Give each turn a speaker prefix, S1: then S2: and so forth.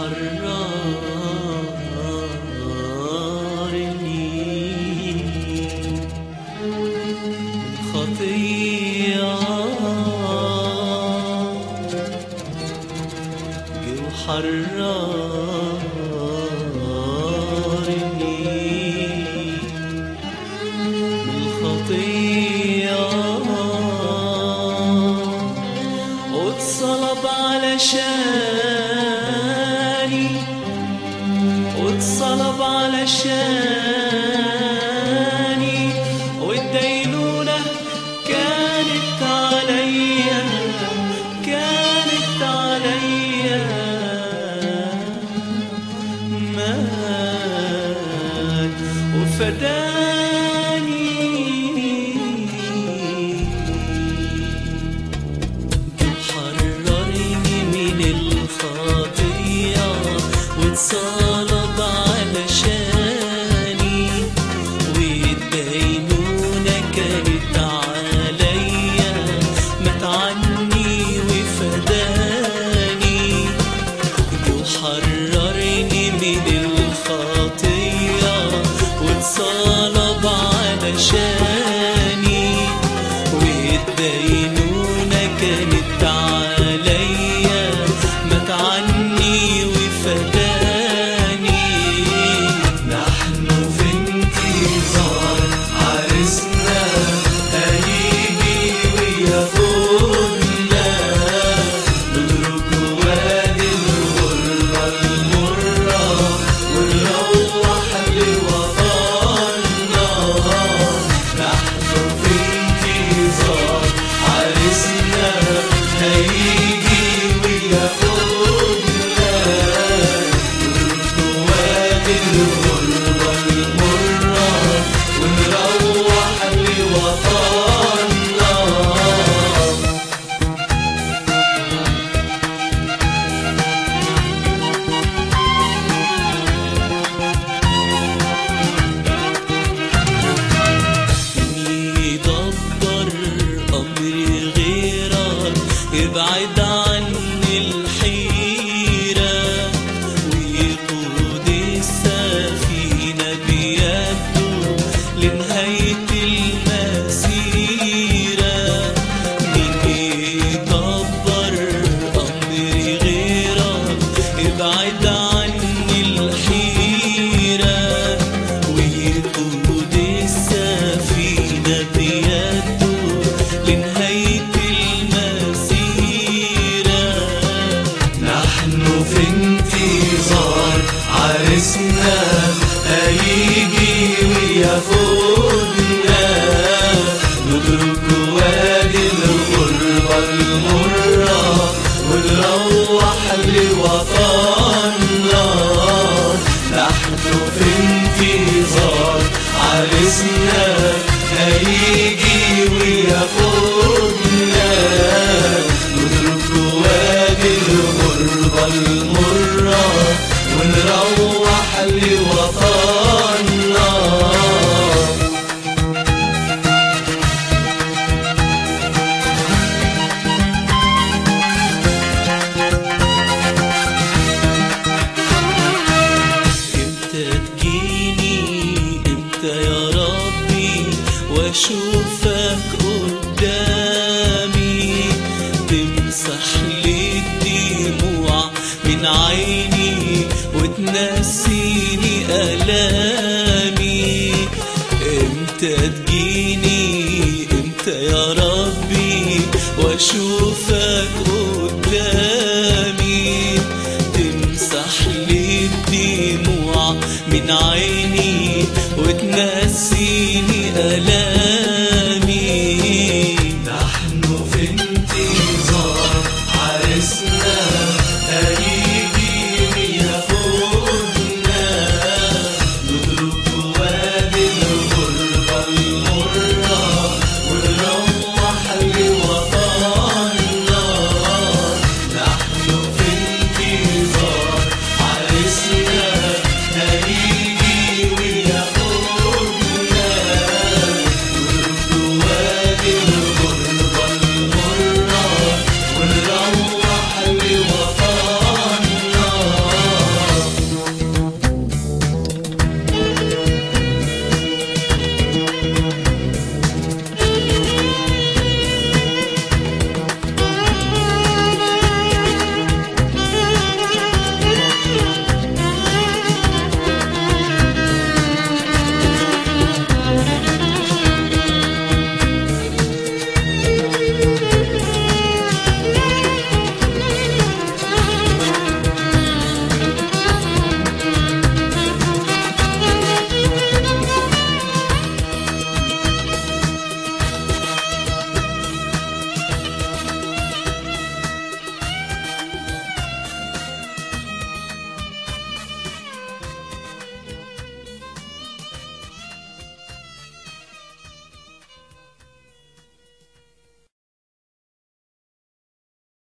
S1: حررني من خطية جو حررني من الخطية واتصلب علشاني واتصلب علشاني والدينونة كانت عليا كانت عليا مات وفداني حررني من الخطية واتصلب علشاني والدينونة كانت عليا مات عني وفداني وحررني من الخطية واتصلب علشاني والدينونة كانت عليا مات عني وفداني نحن في انتظار عرسنا هيجي وياخدنا ندرك وادي الغربة المرة ونروح لوطننا نحن في انتظار عرسنا هيجي وياخدنا ندرك وادي الغربة المرة ونروح لوطننا يدبر أمري غيرك يبعد عني الحيرة ويقود السفينة بيده لنهاية المسيرة مين يدبر أمري غيرك يبعد عني الحيرة ويقود السفينة بيده لنهاية المسيرة نحن في انتظار عرسنا هيجي وياخدنا ندرك وادي الغربة المرة ونروح لوطننا نحن في انتظار عرسنا هيجي وياخدنا ندرك وادي الغربة المرة ونروح لوطننا امتى تجيني امتى يا ربي واشوفك قدامي تمسح لي الدموع من عيني وتنسيني الامي امتى تجيني امتى يا ربي واشوفك